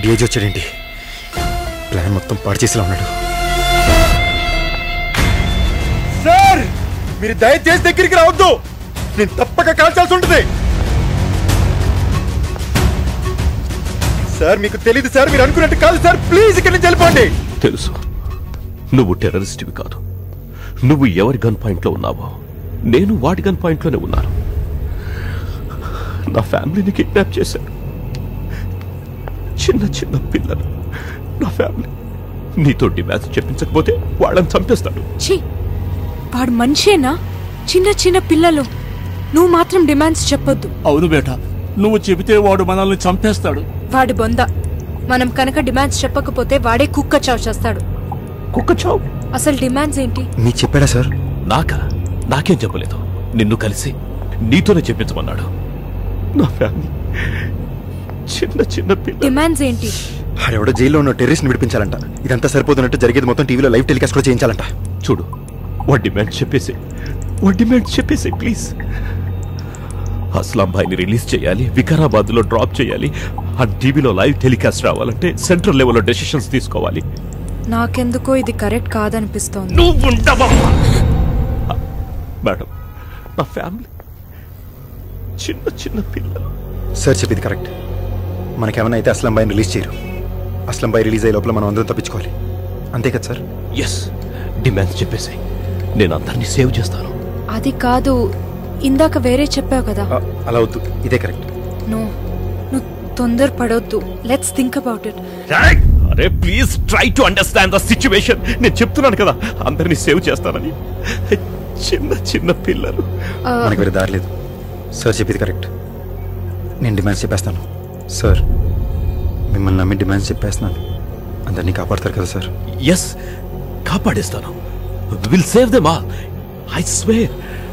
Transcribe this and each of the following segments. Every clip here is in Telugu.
డిఐజీ వచ్చాడేంటి ప్లాన్ మొత్తం పాడు చేసేలా ఉన్నాడు సార్ మీరు దయచేసి దగ్గరికి రావద్దు నేను తప్పక కాల్చాల్సి ఉంటుంది సార్ మీకు తెలియదు సార్ మీరు అనుకున్నట్టు కాదు సార్ ప్లీజ్ ఇక్కడి నుంచి వెళ్ళిపోండి తెలుసు నువ్వు టెర్రరిస్ట్వి కాదు నువ్వు ఎవరి గన్ పాయింట్లో ఉన్నావో నేను వాడి గన్ పాయింట్లోనే ఉన్నాను నా ఫ్యామిలీని కిడ్నాప్ చేశాడు చిన్న చిన్న పిల్లలు నా ఫ్యామిలీ నీతో డిమాండ్స్ చెప్పించకపోతే వాళ్ళని చంపేస్తాడు ఛీ వాడు మనిషేనా చిన్న చిన్న పిల్లలు నువ్వు మాత్రం డిమాండ్స్ చెప్పొద్దు అవును బేటా నువ్వు చెబితే వాడు మనల్ని చంపేస్తాడు వాడి బొంద మనం కనుక డిమాండ్స్ చెప్పకపోతే వాడే కుక్క చావు చేస్తాడు కుక్క చావు అసలు డిమాండ్స్ ఏంటి మీకు చెప్పాడా సార్ నాకా నాకేం చెప్పలేదు నిన్ను కలిసి నీతోనే చెప్పించమన్నాడు నా ఫ్యామిలీ చిన్న చిన్న పిల్ల డిమాండ్స్ ఏంటి ఆడెవడో జైల్లో ఉన్న టెర్రరిస్ట్ విడిపించాలంట ఇదంతా సరిపోతున్నట్టు జరిగేది మొత్తం టీవీలో లైవ్ టెలికాస్ట్ కూడా చేయించాలంట చూడు వాడి డిమాండ్ చెప్పేసి వాడి డిమాండ్ చెప్పేసి ప్లీజ్ అస్లాం భాయ్ని రిలీజ్ చేయాలి వికారాబాద్ లో డ్రాప్ చేయాలి ఆ టీవీలో లైవ్ టెలికాస్ట్ రావాలంటే సెంట్రల్ లెవెల్లో డెసిషన్స్ తీసుకోవాలి నాకెందుకో ఇది కరెక్ట్ కాదనిపిస్తోంది నువ్వు ఉండవా మేడం నా ఫ్యామిలీ చిన్న చిన్న పిల్లలు సార్ చెప్పింది కరెక్ట్ మనకేమైనా అయితే అస్లం బాయ్ని రిలీజ్ చేయరు అస్లం బాయ్ రిలీజ్ అయ్యే లోపల మనం అందరం తప్పించుకోవాలి అంతే కదా సార్ ఎస్ డిమాండ్స్ చెప్పేసి నేను అందరినీ సేవ్ చేస్తాను అది కాదు ఇందాక వేరే చెప్పావు కదా ఆ, అలా వద్దు ఇదే కరెక్ట్ నో నువ్వు తొందర పడొద్దు లెట్స్ థింక్ అబౌట్ ఇట్ అరే please try to understand the situation నేను చెప్తున్నాను కదా అందరినీ సేవ్ చేస్తానని చిన్న చిన్న పిల్లలు మనకి వేరే దారి లేదు సార్ చెప్పింది కరెక్ట్ నేను డిమాండ్స్ చెప్పేస్తాను సార్ మిమ్మల్ని నమ్మి డిమాండ్స్ చెప్పేస్తున్నాను అందరినీ కాపాడతారు కదా సార్ ఎస్ కాపాడేస్తాను will save them all I swear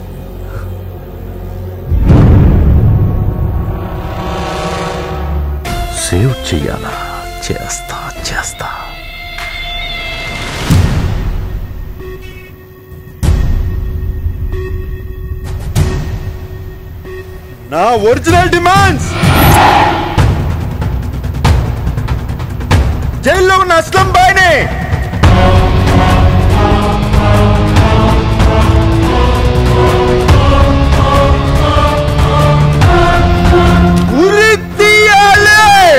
save చెయ్యాలా చేస్తా చేస్తా నా ఒరిజినల్ డిమాండ్స్ జైల్లో ఉన్న అస్లం బాయ్ని ఉరి తీయాలి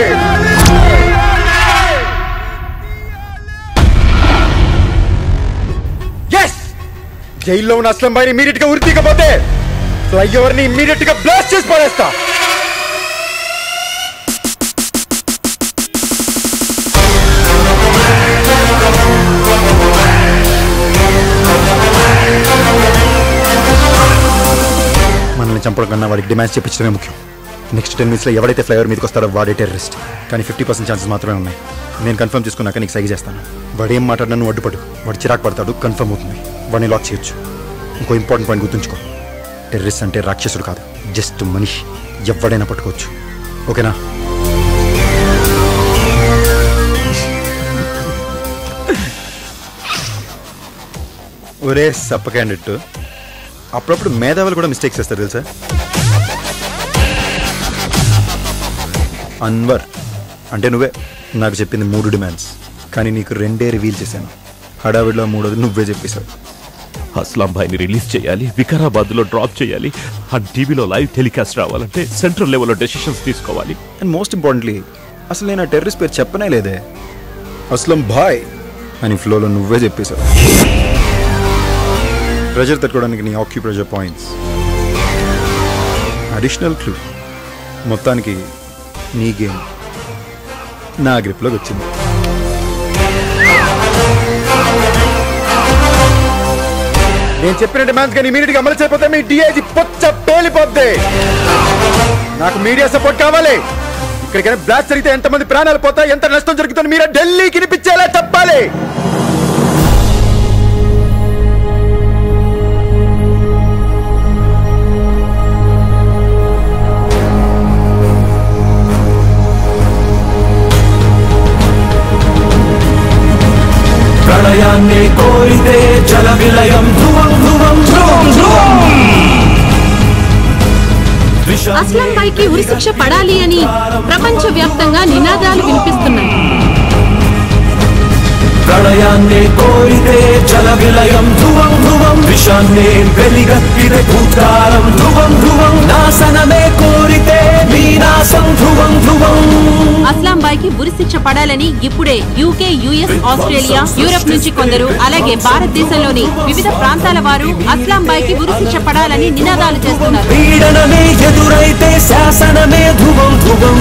ఎస్ జైల్లో ఉన్న అస్లం బాయ్ని ఇమీడియట్ గా ఉరి తీయకపోతే ఫ్లైఓవర్ ని ఇమ్మీడియట్ గా బ్లాస్ట్ చేసి పడేస్తా మనల్ని చంపడం కన్నా వాడికి డిమాండ్స్ చెప్పించడమే ముఖ్యం నెక్స్ట్ టెన్ మినిట్స్లో ఎవడైతే ఫ్లైఓవర్ మీదకి వస్తారో వాడే టెర్రరిస్ట్ కానీ ఫిఫ్టీ పర్సెంట్ ఛాన్సెస్ మాత్రమే ఉన్నాయి నేను కన్ఫర్మ్ చేసుకున్నాక నీకు సైజ్ చేస్తాను వాడు ఏం మాట్లాడినా నువ్వు అడ్డుపడు వాడు చిరాకు పడతాడు కన్ఫర్మ్ అవుతుంది వాడిని లాక్ చేయొచ్చు ఇంకో ఇంపార్టెంట్ పాయింట్ గుర్తుంచుకో టెర్రరిస్ట్ అంటే రాక్షసుడు కాదు జస్ట్ మనిషి ఎవడైనా పట్టుకోవచ్చు ఓకేనా ఒరే సప్ప క్యాండిడేట్ అప్పుడప్పుడు మేధావులు కూడా మిస్టేక్స్ చేస్తారు తెలుసా అన్వర్ అంటే నువ్వే నాకు చెప్పింది మూడు డిమాండ్స్ కానీ నీకు రెండే రివీల్ చేశాను హడావిడిలో మూడోది నువ్వే చెప్పేశావు అస్లాం భాయ్ని రిలీజ్ చేయాలి వికారాబాద్ లో డ్రాప్ చేయాలి ఆ టీవీలో లైవ్ టెలికాస్ట్ రావాలంటే సెంట్రల్ లెవెల్లో డెసిషన్స్ తీసుకోవాలి అండ్ మోస్ట్ ఇంపార్టెంట్లీ అసలు నేను ఆ టెర్రరిస్ట్ పేరు చెప్పనే లేదే అస్లం భాయ్ అని ఫ్లోలో నువ్వే చెప్పేశావు ప్రెజర్ తట్టుకోవడానికి నీ acupressure points additional clue మొత్తానికి నీ గేమ్ నా గ్రిప్లోకి వచ్చింది నేను చెప్పిన డిమాండ్స్ కానీ ఇమీడియట్ గా అమలు చేయకపోతే మీ డిఐజీ పొచ్చ పేలిపోద్ది నాకు మీడియా సపోర్ట్ కావాలి ఇక్కడికైనా బ్లాస్ట్ జరిగితే ఎంతమంది ప్రాణాలు పోతాయి ఎంత నష్టం జరుగుతుంది మీరే ఢిల్లీకి వినిపించేలా చెప్పాలి ప్రళయాన్ని కోరితే జల విలయం ధ్రువం ధ్రువం ధ్రువం ధ్రువం విశ్వ అస్లాం పైకి ఉరిశిక్ష పడాలి అని ప్రపంచ వ్యాప్తంగా నినాదాలు వినిపిస్తున్నాయి ప్రళయాన్నే కోరితే జల విలయం ధ్రువం ధ్రువం విషాన్నే వెలిగప్పితే భూతారం ధ్రువం ధ్రువం నాశనమే కోరితే వినాశం ధ్రువం ధ్రువం అస్లాం బాయ్కి ఉరిశిక్ష పడాలని ఇప్పుడే యూకే యుఎస్ ఆస్ట్రేలియా యూరప్ నుంచి కొందరు అలాగే భారతదేశంలోని వివిధ ప్రాంతాల వారు అస్లాం బాయ్కి ఉరిశిక్ష పడాలని నినాదాలు చేస్తున్నారు పీడనమే ఎదురైతే శాసనమే ధ్రువం ధ్రువం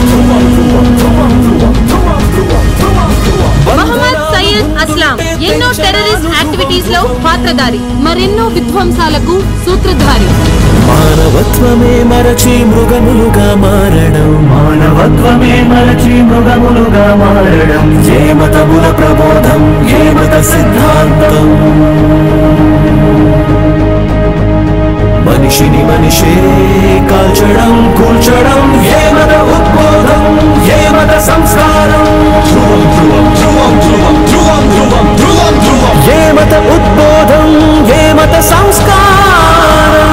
మహమ్మద్ సయ్యద్ అస్లాం ఎన్నో టెర్రరిస్ట్ యాక్టివిటీస్ లో పాత్రధారి మరెన్నో విధ్వంసాలకు సూత్రధారి మానవత్వమే మరచి మృగములుగా మారడం మానవత్వమే మరచి మృగములుగా మారడం ఏ మతముల ప్రబోధం ఏ మత సిద్ధాంతం మనిషిని మనిషే కాల్చడం కూల్చడం ఏ మత ఉద్బోధం ఏ మత సంస్కారం ధ్రువం ధ్రువం ధ్రువం ధ్రువం ధ్రువం ధ్రువం ధ్రువం ధ్రువం ఏ మత ఉద్బోధం ఏ మత సంస్కారం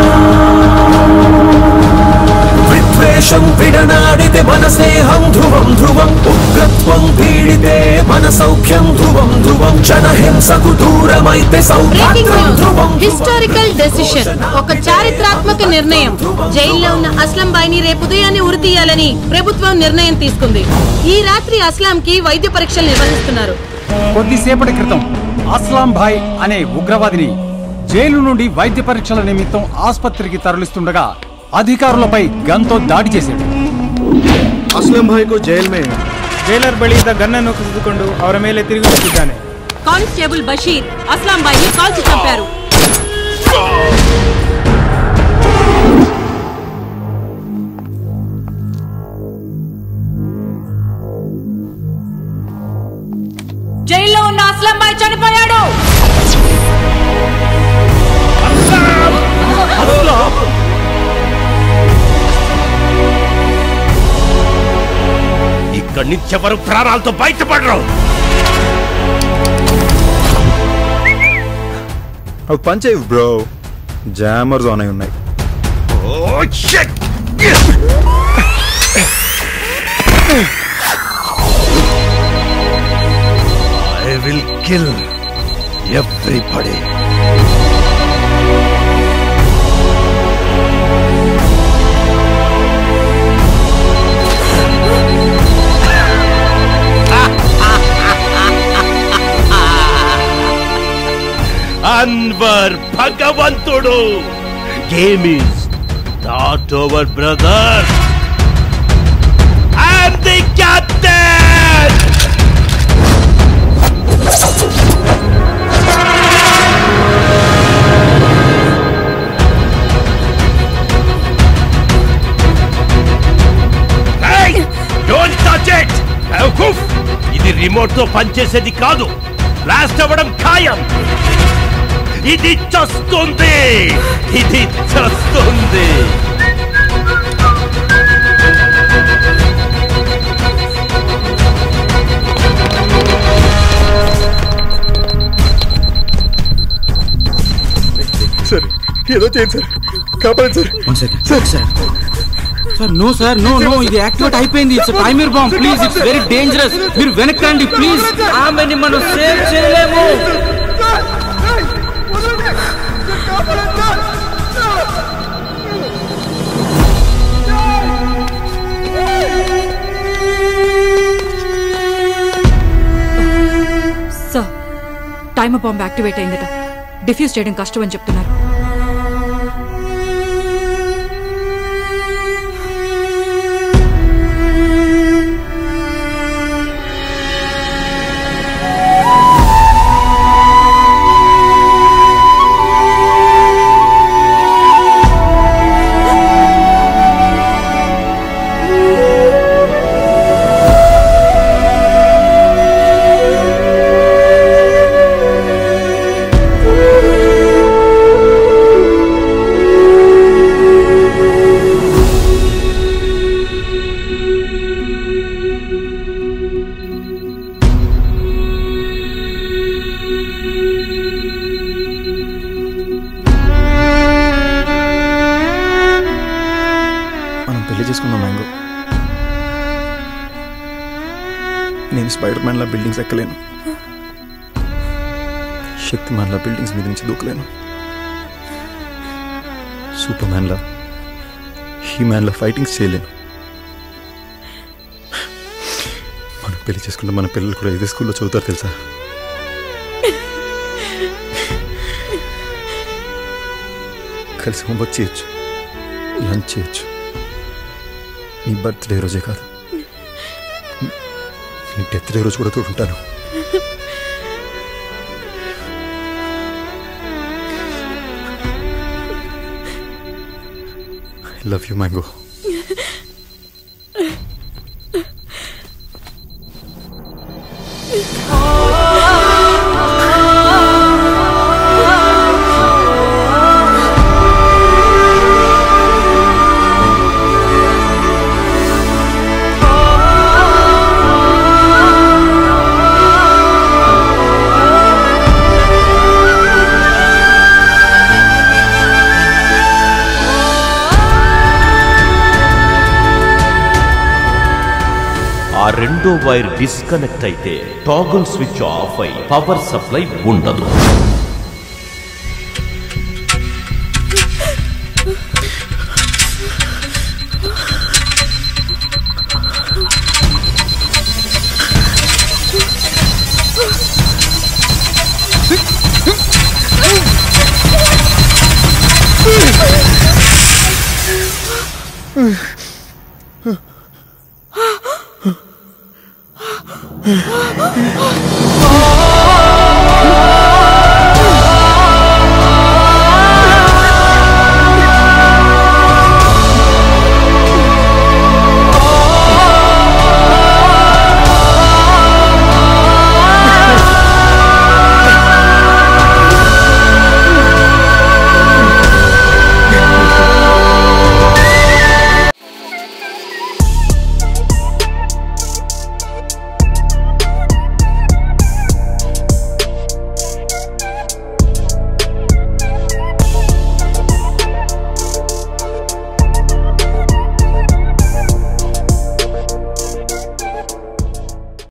విద్వేషం విడనాడితే మన స్నేహం ధ్రువం ధ్రువం ఉగ్రత్వం పీడితే మన సౌఖ్యం ధ్రువం ధ్రువం జనహింసకు దూరమైతే బ్రేకింగ్ సౌఖ్యం న్యూస్ ధ్రువం హిస్టారికల్ డెసిషన్ ఒక చారిత్రాత్మక నిర్ణయం జైల్లో ఉన్న అస్లాం బాయ్ని రేపు ఉదయాన్నే ఉరి తీయాలని ప్రభుత్వం నిర్ణయం తీసుకుంది ఈ రాత్రి అస్లాం కి వైద్య పరీక్షలు నిర్వహిస్తున్నారు కొద్దిసేపటి క్రితం అస్లాం భాయ్ అనే ఉగ్రవాదిని జైలు నుండి వైద్య పరీక్షల నిమిత్తం ఆసుపత్రికి తరలిస్తుండగా అధికారులపై గన్తో దాడి చేశాడు ಅಸ್ಲಂ ಭಾಯ್ ಕೋ ಜೈಲ್ ಮೇ ಜೈಲರ್ ಬಳಿ ಇದ್ದ ಗನ್ನನ್ನು ಕಸಿದುಕೊಂಡು ಅವರ ಮೇಲೆ ತಿರುಗಿಸುತ್ತಿದ್ದಾನೆ కానిస్టేబుల్ బషీర్ అస్లాం బాయ్ని కాల్చి చంపారు జైల్లో ఉన్న అస్లాం బాయ్ చనిపోయాడు ఇక్కడి నుంచి ఎవరు ప్రాణాలతో బయటపడరు అవి పంచేవి బ్రో జామర్స్ ఆన్ అయి ఉన్నాయి oh shit I will kill everybody Anwar భగవంతుడు game is not over brother I'm the captain don't touch it ఇది రిమోట్ తో పనిచేసేది కాదు బ్లాస్ట్ అవ్వడం ఖాయం ఇది చస్తుంది ఇది చస్తుంది సార్ ఏదో చేయండి సార్ కాపాడండి sir sir no sir no no ఇది యాక్టివేట్ అయిపోయింది it's timer bomb please it's very dangerous మీరు వెనక్కండి ప్లీజ్ ఆమెని మనం సేవ్ చేయలేము సార్ టైమర్ బాంబ్ యాక్టివేట్ అయిందట డిఫ్యూజ్ చేయడం కష్టం అని చెప్తున్నారు నేను స్పైడర్ మ్యాన్లా బిల్డింగ్స్ ఎక్కలేను శక్తి మ్యాన్లా బిల్డింగ్స్ మీద నుంచి దూకలేను సూపర్ మ్యాన్లా హీ మ్యాన్లా ఫైటింగ్స్ చేయలేను మనం పెళ్లి చేసుకుంటే మన పిల్లలు కూడా ఇదే స్కూల్లో చదువుతారు తెలుసా కలిసి హోంవర్క్ చేయొచ్చు లంచ్ చేయొచ్చు నీ బర్త్డే రోజే కాదు నీ డెత్ డే రోజు కూడా తోడుంటాను ఐ లవ్ యూ మ్యాంగో ఆ రెండో వైర్ డిస్కనెక్ట్ అయితే టాగుల్ స్విచ్ ఆఫ్ అయి పవర్ సప్లై ఉండదు ఆ